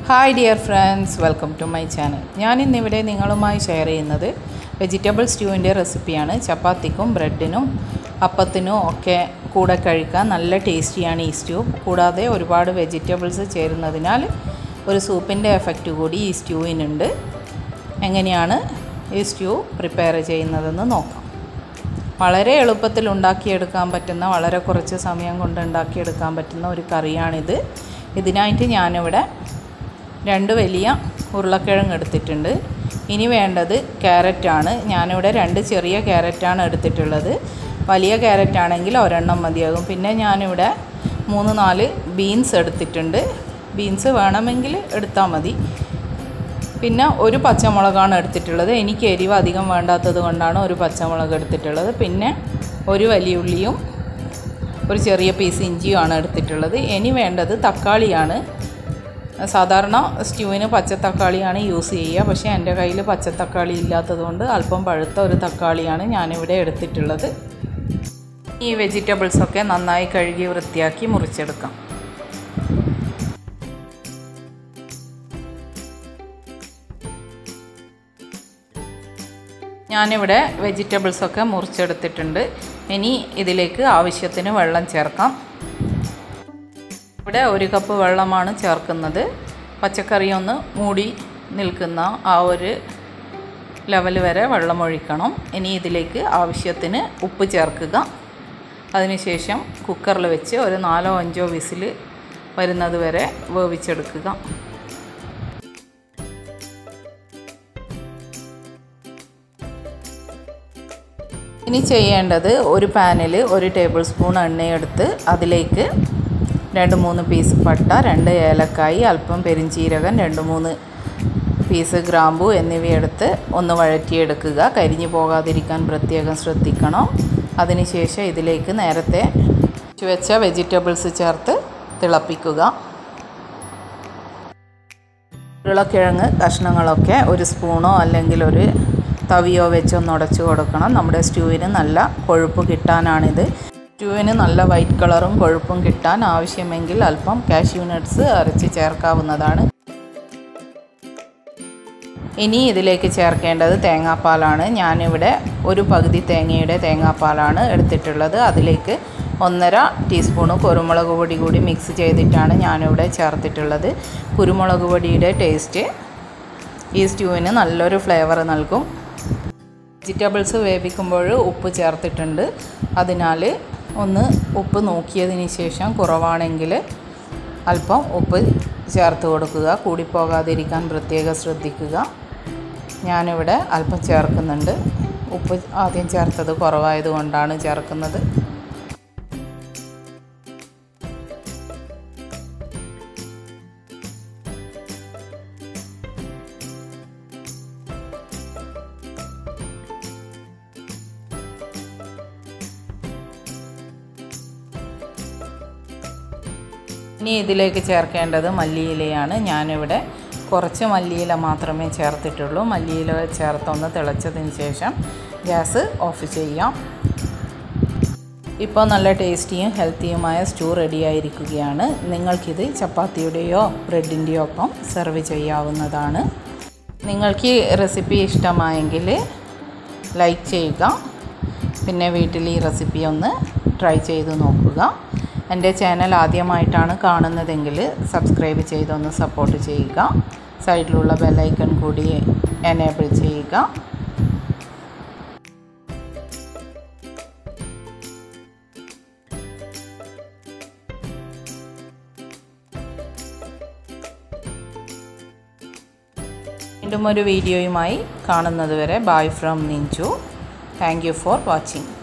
hi dear friends welcome to my channel ഞാൻ ഇന്നിവിടെ നിങ്ങളുമായി ഷെയർ ചെയ്യുന്നത് വെജിറ്റബിൾ സ്റ്റ്യൂവിൻ്റെ റെസിപ്പിയാണ് ചപ്പാത്തിക്കും ബ്രെഡിനും അപ്പത്തിനും ഒക്കെ കൂടെ കഴിക്കാൻ നല്ല ടേസ്റ്റിയാണ് ഈ സ്റ്റ്യൂ കൂടാതെ ഒരുപാട് വെജിറ്റബിൾസ് ചേരുന്നതിനാൽ ഒരു സൂപ്പിൻ്റെ എഫക്റ്റ് കൂടി ഈ സ്റ്റ്യൂവിനുണ്ട് എങ്ങനെയാണ് ഈ സ്റ്റ്യൂ പ്രിപ്പയർ ചെയ്യുന്നതെന്ന് നോക്കാം വളരെ എളുപ്പത്തിൽ ഉണ്ടാക്കിയെടുക്കാൻ പറ്റുന്ന വളരെ കുറച്ച് സമയം കൊണ്ട് ഉണ്ടാക്കിയെടുക്കാൻ പറ്റുന്ന ഒരു കറിയാണിത് ഇതിനായിട്ട് ഞാനിവിടെ രണ്ട് വലിയ ഉരുളക്കിഴങ്ങ് എടുത്തിട്ടുണ്ട് ഇനി വേണ്ടത് ക്യാരറ്റാണ് ഞാനിവിടെ രണ്ട് ചെറിയ ക്യാരറ്റാണ് എടുത്തിട്ടുള്ളത് വലിയ ക്യാരറ്റാണെങ്കിൽ ഒരെണ്ണം മതിയാകും പിന്നെ ഞാനിവിടെ മൂന്ന് നാല് ബീൻസ് എടുത്തിട്ടുണ്ട് ബീൻസ് വേണമെങ്കിൽ എടുത്താൽ മതി പിന്നെ ഒരു പച്ചമുളകാണ് എടുത്തിട്ടുള്ളത് എനിക്ക് എരിവ് അധികം വേണ്ടാത്തത് കൊണ്ടാണ് ഒരു പച്ചമുളക് എടുത്തിട്ടുള്ളത് പിന്നെ ഒരു വലിയ ഉള്ളിയും ഒരു ചെറിയ പീസ് ഇഞ്ചിയുമാണ് എടുത്തിട്ടുള്ളത് ഇനി വേണ്ടത് തക്കാളിയാണ് സാധാരണ സ്റ്റ്യൂവിന് പച്ചത്തക്കാളിയാണ് യൂസ് ചെയ്യുക പക്ഷേ എൻ്റെ കയ്യിൽ പച്ചത്തക്കാളി ഇല്ലാത്തതുകൊണ്ട് അല്പം പഴുത്ത ഒരു തക്കാളിയാണ് ഞാനിവിടെ എടുത്തിട്ടുള്ളത് ഈ വെജിറ്റബിൾസൊക്കെ നന്നായി കഴുകി വൃത്തിയാക്കി മുറിച്ചെടുക്കാം ഞാനിവിടെ വെജിറ്റബിൾസൊക്കെ മുറിച്ചെടുത്തിട്ടുണ്ട് ഇനി ഇതിലേക്ക് ആവശ്യത്തിന് വെള്ളം ചേർക്കാം ഇവിടെ ഒരു കപ്പ് വെള്ളമാണ് ചേർക്കുന്നത് പച്ചക്കറി ഒന്ന് മൂടി നിൽക്കുന്ന ആ ഒരു ലെവൽ വരെ വെള്ളം ഒഴിക്കണം ഇനി ഇതിലേക്ക് ആവശ്യത്തിന് ഉപ്പ് ചേർക്കുക അതിനുശേഷം കുക്കറിൽ വെച്ച് ഒരു നാലോ അഞ്ചോ വിസിൽ വരുന്നത് വരെ വേവിച്ചെടുക്കുക ഇനി ചെയ്യേണ്ടത് ഒരു പാനിൽ ഒരു ടേബിൾ സ്പൂൺ എണ്ണയെടുത്ത് അതിലേക്ക് രണ്ട് മൂന്ന് പീസ് പട്ട രണ്ട് ഏലക്കായി അല്പം പെരിഞ്ചീരകം രണ്ട് മൂന്ന് പീസ് ഗ്രാമ്പു എന്നിവയെടുത്ത് ഒന്ന് വഴറ്റിയെടുക്കുക കരിഞ്ഞു പോകാതിരിക്കാൻ പ്രത്യേകം ശ്രദ്ധിക്കണം അതിനുശേഷം ഇതിലേക്ക് നേരത്തെ വെച്ച വെജിറ്റബിൾസ് ചേർത്ത് തിളപ്പിക്കുക ഉരുളക്കിഴങ്ങ് കഷ്ണങ്ങളൊക്കെ ഒരു സ്പൂണോ അല്ലെങ്കിൽ ഒരു തവിയോ വെച്ചൊന്ന് ഉടച്ചു കൊടുക്കണം നമ്മുടെ സ്റ്റ്യൂവിന് നല്ല കൊഴുപ്പ് കിട്ടാനാണിത് സ്റ്റ്യൂവിന് നല്ല വൈറ്റ് കളറും കൊഴുപ്പും കിട്ടാൻ ആവശ്യമെങ്കിൽ അല്പം കാഷ്യൂ നട്ട്സ് അരച്ച് ചേർക്കാവുന്നതാണ് ഇനി ഇതിലേക്ക് ചേർക്കേണ്ടത് തേങ്ങാപ്പാലാണ് ഞാനിവിടെ ഒരു പകുതി തേങ്ങയുടെ തേങ്ങാപ്പാലാണ് എടുത്തിട്ടുള്ളത് അതിലേക്ക് ഒന്നര ടീസ്പൂണ് കുരുമുളക് പൊടി കൂടി മിക്സ് ചെയ്തിട്ടാണ് ഞാനിവിടെ ചേർത്തിട്ടുള്ളത് കുരുമുളക് പൊടിയുടെ ടേസ്റ്റ് ഈ സ്റ്റ്യൂവിന് നല്ലൊരു ഫ്ലേവർ നൽകും വെജിറ്റബിൾസ് വേവിക്കുമ്പോൾ ഉപ്പ് ചേർത്തിട്ടുണ്ട് അതിനാൽ ഒന്ന് ഉപ്പ് നോക്കിയതിന് ശേഷം കുറവാണെങ്കിൽ അല്പം ഉപ്പ് ചേർത്ത് കൊടുക്കുക കൂടിപ്പോകാതിരിക്കാൻ പ്രത്യേകം ശ്രദ്ധിക്കുക ഞാനിവിടെ അല്പം ചേർക്കുന്നുണ്ട് ഉപ്പ് ആദ്യം ചേർത്തത് കുറവായതുകൊണ്ടാണ് ചേർക്കുന്നത് ഇനി ഇതിലേക്ക് ചേർക്കേണ്ടത് മല്ലിയിലയാണ് ഞാനിവിടെ കുറച്ച് മല്ലിയില മാത്രമേ ചേർത്തിട്ടുള്ളൂ മല്ലിയില ചേർത്തൊന്ന് തിളച്ചതിന് ശേഷം ഗ്യാസ് ഓഫ് ചെയ്യാം ഇപ്പോൾ നല്ല ടേസ്റ്റിയും ഹെൽത്തിയുമായ സ്റ്റൂ റെഡിയായിരിക്കുകയാണ് നിങ്ങൾക്കിത് ചപ്പാത്തിയുടെയോ ബ്രെഡിൻ്റെയോ ഒപ്പം സെർവ് ചെയ്യാവുന്നതാണ് നിങ്ങൾക്ക് ഈ റെസിപ്പി ഇഷ്ടമായെങ്കിൽ ലൈക്ക് ചെയ്യുക പിന്നെ വീട്ടിൽ ഈ റെസിപ്പി ഒന്ന് ട്രൈ ചെയ്ത് നോക്കുക എൻ്റെ ചാനൽ ആദ്യമായിട്ടാണ് കാണുന്നതെങ്കിൽ സബ്സ്ക്രൈബ് ചെയ്തൊന്ന് സപ്പോർട്ട് ചെയ്യുക സൈഡിലുള്ള ബെല്ലൈക്കൺ കൂടി എനേബിൾ ചെയ്യുക വീണ്ടും ഒരു വീഡിയോയുമായി കാണുന്നതുവരെ bye from Ninju thank you for watching